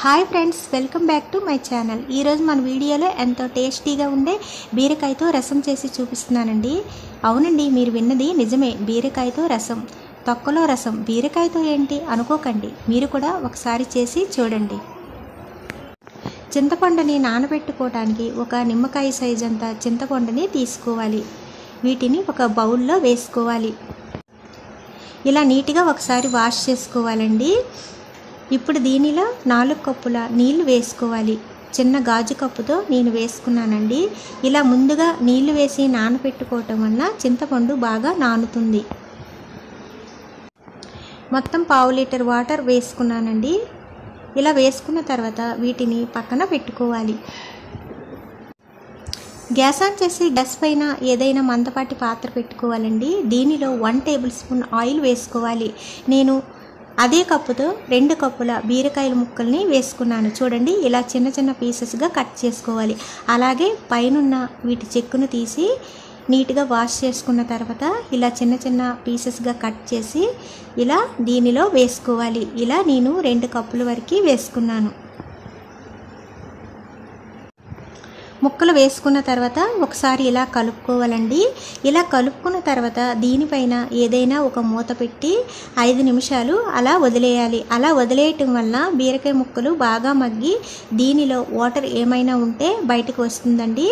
hi friends welcome back to my channel ఈరోజు మన వీడియోలో ఎంతో టేస్టీగా ఉండే బీరకాయతో రసం చేసి చూపిస్తున్నానండి అవునండి మీరు విన్నది నిజమే బీరకాయతో రసం తొక్కలో రసం బీరకాయతో ఏంటి అనుకోకండి మీరు కూడా ఒకసారి చేసి చూడండి చింతపండుని నానబెట్టుకోవడానికి ఒక నిమ్మకాయ సైజ్ అంత చింతపండుని తీసుకోవాలి వీటిని ఒక బౌల్లో వేసుకోవాలి ఇలా నీట్గా ఒకసారి వాష్ చేసుకోవాలండి ఇప్పుడు దీనిలో నాలుగు కప్పుల నీళ్లు వేసుకోవాలి చిన్న గాజు కప్పుతో నేను వేసుకున్నానండి ఇలా ముందుగా నీళ్లు వేసి నానబెట్టుకోవటం వల్ల చింతపండు బాగా నానుతుంది మొత్తం పావు లీటర్ వాటర్ వేసుకున్నానండి ఇలా వేసుకున్న తర్వాత వీటిని పక్కన పెట్టుకోవాలి గ్యాస్ ఆన్ చేసి గ్యాస్ పైన ఏదైనా మందపాటి పాత్ర పెట్టుకోవాలండి దీనిలో వన్ టేబుల్ స్పూన్ ఆయిల్ వేసుకోవాలి నేను అదే కప్పుతో రెండు కప్పుల బీరకాయల ముక్కల్ని వేసుకున్నాను చూడండి ఇలా చిన్న చిన్న పీసెస్గా కట్ చేసుకోవాలి అలాగే పైనున్న వీటి చెక్కును తీసి నీట్గా వాష్ చేసుకున్న తర్వాత ఇలా చిన్న చిన్న పీసెస్గా కట్ చేసి ఇలా దీనిలో వేసుకోవాలి ఇలా నేను రెండు కప్పుల వరకు వేసుకున్నాను ముక్కలు వేసుకున్న తర్వాత ఒకసారి ఇలా కలుపుకోవాలండి ఇలా కలుపుకున్న తర్వాత దీనిపైన ఏదైనా ఒక మూత పెట్టి ఐదు నిమిషాలు అలా వదిలేయాలి అలా వదిలేయటం వల్ల బీరకాయ ముక్కలు బాగా మగ్గి దీనిలో వాటర్ ఏమైనా ఉంటే బయటకు వస్తుందండి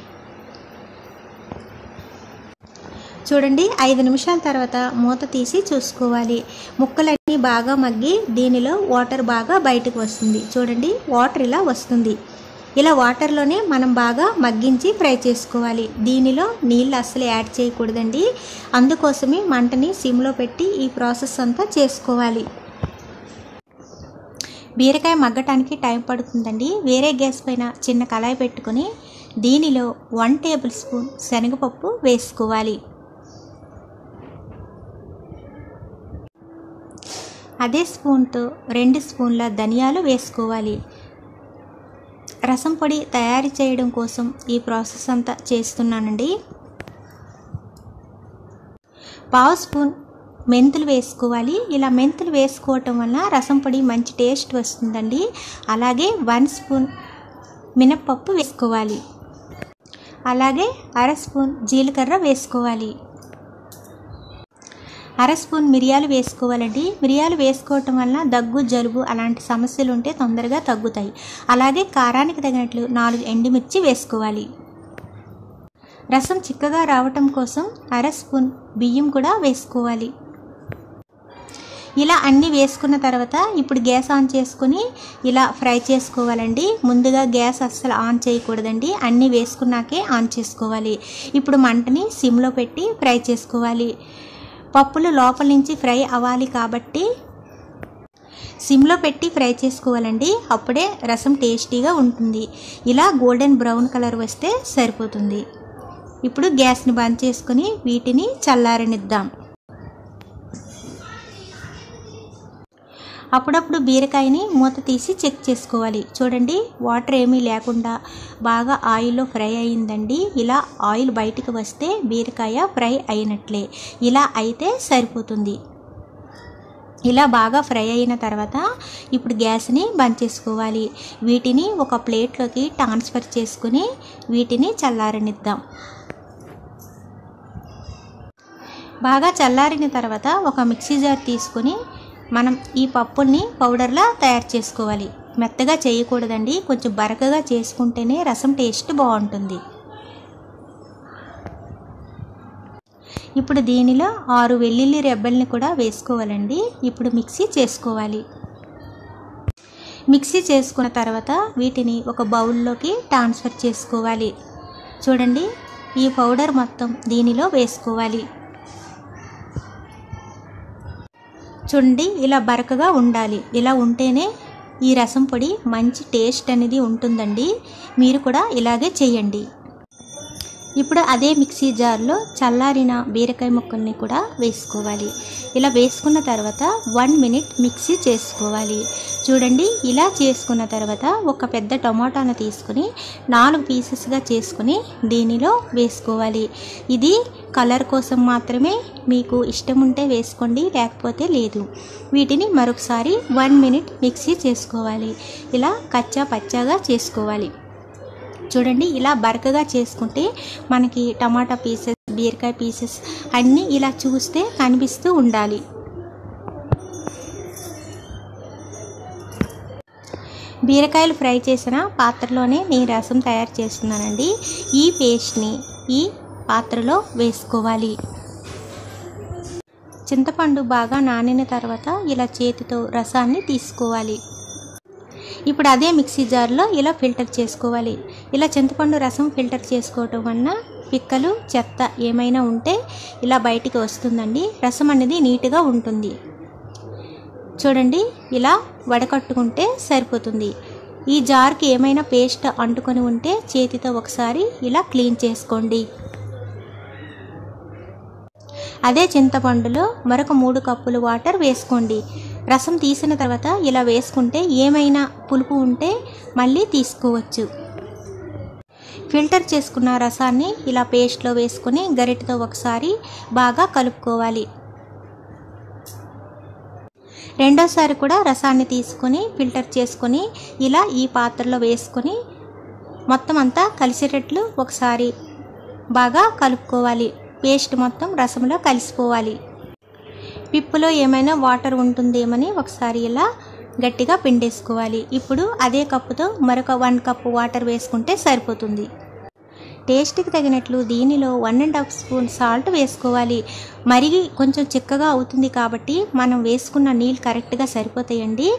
చూడండి ఐదు నిమిషాల తర్వాత మూత తీసి చూసుకోవాలి ముక్కలన్నీ బాగా మగ్గి దీనిలో వాటర్ బాగా బయటకు వస్తుంది చూడండి వాటర్ ఇలా వస్తుంది ఇలా వాటర్లోనే మనం బాగా మగ్గించి ఫ్రై చేసుకోవాలి దీనిలో నీళ్ళు అస్సలు యాడ్ చేయకూడదండి అందుకోసమే మంటని సిమ్లో పెట్టి ఈ ప్రాసెస్ అంతా చేసుకోవాలి బీరకాయ మగ్గటానికి టైం పడుతుందండి వేరే గ్యాస్ పైన చిన్న కళాయి పెట్టుకొని దీనిలో వన్ టేబుల్ స్పూన్ శనగపప్పు వేసుకోవాలి అదే స్పూన్తో రెండు స్పూన్ల ధనియాలు వేసుకోవాలి రసం పొడి తయారు చేయడం కోసం ఈ ప్రాసెస్ అంతా చేస్తున్నానండి పావు స్పూన్ మెంతులు వేసుకోవాలి ఇలా మెంతులు వేసుకోవటం వల్ల రసం పొడి మంచి టేస్ట్ వస్తుందండి అలాగే వన్ స్పూన్ మినప్పప్పు వేసుకోవాలి అలాగే అర స్పూన్ జీలకర్ర వేసుకోవాలి అర స్పూన్ మిరియాలు వేసుకోవాలండి మిరియాలు వేసుకోవటం వల్ల దగ్గు జలుబు అలాంటి సమస్యలు ఉంటే తొందరగా తగ్గుతాయి అలాగే కారానికి తగినట్లు నాలుగు ఎండుమిర్చి వేసుకోవాలి రసం చిక్కగా రావటం కోసం అర స్పూన్ బియ్యం కూడా వేసుకోవాలి ఇలా అన్నీ వేసుకున్న తర్వాత ఇప్పుడు గ్యాస్ ఆన్ చేసుకొని ఇలా ఫ్రై చేసుకోవాలండి ముందుగా గ్యాస్ అస్సలు ఆన్ చేయకూడదండి అన్నీ వేసుకున్నాకే ఆన్ చేసుకోవాలి ఇప్పుడు మంటని సిమ్లో పెట్టి ఫ్రై చేసుకోవాలి పప్పులు లోపల నుంచి ఫ్రై అవ్వాలి కాబట్టి సిమ్లో పెట్టి ఫ్రై చేసుకోవాలండి అప్పుడే రసం టేస్టీగా ఉంటుంది ఇలా గోల్డెన్ బ్రౌన్ కలర్ వస్తే సరిపోతుంది ఇప్పుడు గ్యాస్ని బంద్ చేసుకొని వీటిని చల్లారనిద్దాం అప్పుడప్పుడు బీరకాయని మూత తీసి చెక్ చేసుకోవాలి చూడండి వాటర్ ఏమీ లేకుండా బాగా ఆయిల్లో ఫ్రై అయిందండి ఇలా ఆయిల్ బయటికి వస్తే బీరకాయ ఫ్రై అయినట్లే ఇలా అయితే సరిపోతుంది ఇలా బాగా ఫ్రై అయిన తర్వాత ఇప్పుడు గ్యాస్ని బంద్ చేసుకోవాలి వీటిని ఒక ప్లేట్లోకి ట్రాన్స్ఫర్ చేసుకుని వీటిని చల్లారనిద్దాం బాగా చల్లారిన తర్వాత ఒక మిక్సీ జార్ తీసుకొని మనం ఈ పప్పుల్ని పౌడర్లా తయారు చేసుకోవాలి మెత్తగా చేయకూడదండి కొంచెం బరకగా చేసుకుంటేనే రసం టేస్ట్ బాగుంటుంది ఇప్పుడు దీనిలో ఆరు వెల్లుల్లి రెబ్బల్ని కూడా వేసుకోవాలండి ఇప్పుడు మిక్సీ చేసుకోవాలి మిక్సీ చేసుకున్న తర్వాత వీటిని ఒక బౌల్లోకి ట్రాన్స్ఫర్ చేసుకోవాలి చూడండి ఈ పౌడర్ మొత్తం దీనిలో వేసుకోవాలి చూడండి ఇలా బరకగా ఉండాలి ఇలా ఉంటేనే ఈ రసం పొడి మంచి టేస్ట్ అనేది ఉంటుందండి మీరు కూడా ఇలాగే చేయండి ఇప్పుడు అదే మిక్సీ జార్లో చల్లారిన బీరకాయ ముక్కల్ని కూడా వేసుకోవాలి ఇలా వేసుకున్న తర్వాత వన్ మినిట్ మిక్సీ చేసుకోవాలి చూడండి ఇలా చేసుకున్న తర్వాత ఒక పెద్ద టమాటాను తీసుకుని నాలుగు పీసెస్గా చేసుకుని దీనిలో వేసుకోవాలి ఇది కలర్ కోసం మాత్రమే మీకు ఇష్టం ఉంటే వేసుకోండి లేకపోతే లేదు వీటిని మరొకసారి వన్ మినిట్ మిక్సీ చేసుకోవాలి ఇలా కచ్చా పచ్చాగా చేసుకోవాలి చూడండి ఇలా బరకగా చేసుకుంటే మనకి టమాటా పీసెస్ బీరకాయ పీసెస్ అన్నీ ఇలా చూస్తే కనిపిస్తూ ఉండాలి బీరకాయలు ఫ్రై చేసిన పాత్రలోనే నేను రసం తయారు చేస్తున్నానండి ఈ పేస్ట్ని ఈ పాత్రలో వేసుకోవాలి చింతపండు బాగా నానిన తర్వాత ఇలా చేతితో రసాన్ని తీసుకోవాలి ఇప్పుడు అదే మిక్సీ జార్లో ఇలా ఫిల్టర్ చేసుకోవాలి ఇలా చింతపండు రసం ఫిల్టర్ చేసుకోవటం వలన పిక్కలు చెత్త ఏమైనా ఉంటే ఇలా బయటికి వస్తుందండి రసం అనేది నీట్గా ఉంటుంది చూడండి ఇలా వడకట్టుకుంటే సరిపోతుంది ఈ జార్కి ఏమైనా పేస్ట్ అంటుకొని ఉంటే చేతితో ఒకసారి ఇలా క్లీన్ చేసుకోండి అదే చింతపండులో మరొక మూడు కప్పులు వాటర్ వేసుకోండి రసం తీసిన తర్వాత ఇలా వేసుకుంటే ఏమైనా పులుపు ఉంటే మళ్ళీ తీసుకోవచ్చు ఫిల్టర్ చేసుకున్న రసాన్ని ఇలా పేస్ట్లో వేసుకొని గరిటతో ఒకసారి బాగా కలుపుకోవాలి రెండోసారి కూడా రసాన్ని తీసుకొని ఫిల్టర్ చేసుకొని ఇలా ఈ పాత్రలో వేసుకొని మొత్తం అంతా కలిసేటట్లు ఒకసారి బాగా కలుపుకోవాలి పేస్ట్ మొత్తం రసంలో కలిసిపోవాలి పిప్పులో ఏమైనా వాటర్ ఉంటుందేమని ఒకసారి ఇలా గట్టిగా పిండేసుకోవాలి ఇప్పుడు అదే కప్పుతో మరొక వన్ కప్పు వాటర్ వేసుకుంటే సరిపోతుంది టేస్ట్కి తగినట్లు దీనిలో one and half spoon salt వేసుకోవాలి మరిగి కొంచెం చిక్కగా అవుతుంది కాబట్టి మనం వేసుకున్న నీళ్ళు కరెక్ట్గా సరిపోతాయండి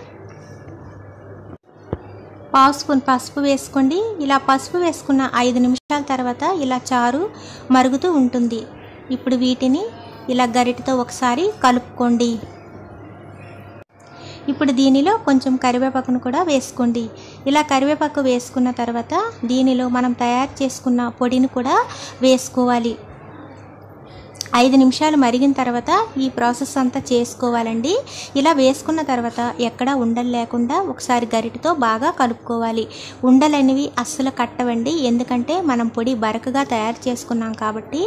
పావు స్పూన్ పసుపు వేసుకోండి ఇలా పసుపు వేసుకున్న ఐదు నిమిషాల తర్వాత ఇలా చారు మరుగుతూ ఉంటుంది ఇప్పుడు వీటిని ఇలా గరిటతో ఒకసారి కలుపుకోండి ఇప్పుడు దీనిలో కొంచెం కరివేపాకును కూడా వేసుకోండి ఇలా కరివేపాకు వేసుకున్న తర్వాత దీనిలో మనం తయారు చేసుకున్న పొడిని కూడా వేసుకోవాలి ఐదు నిమిషాలు మరిగిన తర్వాత ఈ ప్రాసెస్ అంతా చేసుకోవాలండి ఇలా వేసుకున్న తర్వాత ఎక్కడ ఉండలు లేకుండా ఒకసారి గరిటతో బాగా కలుపుకోవాలి ఉండలనేవి అస్సలు కట్టవండి ఎందుకంటే మనం పొడి బరకగా తయారు చేసుకున్నాం కాబట్టి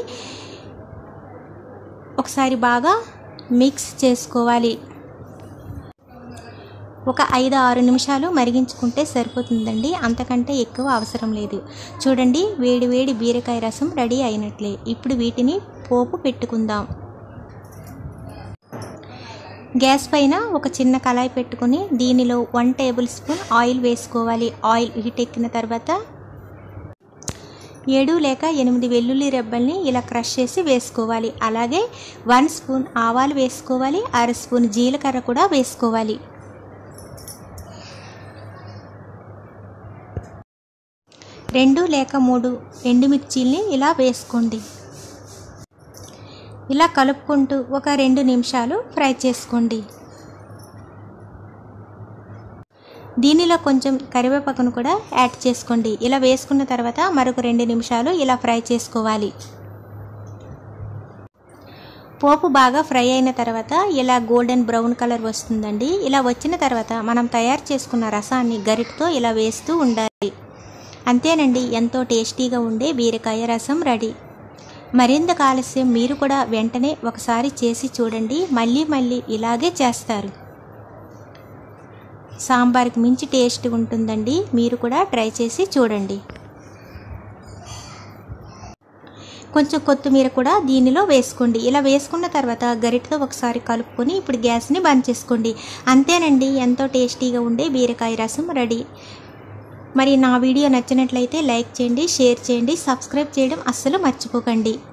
ఒకసారి బాగా మిక్స్ చేసుకోవాలి ఒక ఐదు ఆరు నిమిషాలు మరిగించుకుంటే సరిపోతుందండి అంతకంటే ఎక్కువ అవసరం లేదు చూడండి వేడి వేడి బీరకాయ రసం రెడీ అయినట్లే ఇప్పుడు వీటిని పోపు పెట్టుకుందాం గ్యాస్ పైన ఒక చిన్న కళాయి పెట్టుకుని దీనిలో వన్ టేబుల్ స్పూన్ ఆయిల్ వేసుకోవాలి ఆయిల్ హీట్ ఎక్కిన తర్వాత ఏడు లేక ఎనిమిది వెల్లుల్లి రెబ్బల్ని ఇలా క్రష్ చేసి వేసుకోవాలి అలాగే వన్ స్పూన్ ఆవాలు వేసుకోవాలి అర స్పూన్ జీలకర్ర కూడా వేసుకోవాలి రెండు లేక మూడు ఎండుమిర్చీల్ని ఇలా వేసుకోండి ఇలా కలుపుకుంటూ ఒక రెండు నిమిషాలు ఫ్రై చేసుకోండి దీనిలో కొంచెం కరివేపాకును కూడా యాడ్ చేసుకోండి ఇలా వేసుకున్న తర్వాత మరొక రెండు నిమిషాలు ఇలా ఫ్రై చేసుకోవాలి పోపు బాగా ఫ్రై అయిన తర్వాత ఇలా గోల్డెన్ బ్రౌన్ కలర్ వస్తుందండి ఇలా వచ్చిన తర్వాత మనం తయారు చేసుకున్న రసాన్ని గరిటతో ఇలా వేస్తూ ఉండాలి అంతేనండి ఎంతో టేస్టీగా ఉండే బీరకాయ రసం రెడీ మరింత ఆలస్యం మీరు కూడా వెంటనే ఒకసారి చేసి చూడండి మళ్ళీ మళ్ళీ ఇలాగే చేస్తారు సాంబార్కి మించి టేస్ట్ ఉంటుందండి మీరు కూడా ట్రై చేసి చూడండి కొంచెం కొత్తిమీర కూడా దీనిలో వేసుకోండి ఇలా వేసుకున్న తర్వాత గరిటతో ఒకసారి కలుపుకొని ఇప్పుడు గ్యాస్ని బంద్ చేసుకోండి అంతేనండి ఎంతో టేస్టీగా ఉండే బీరకాయ రసం రెడీ మరి నా వీడియో నచ్చినట్లయితే లైక్ చేయండి షేర్ చేయండి సబ్స్క్రైబ్ చేయడం అస్సలు మర్చిపోకండి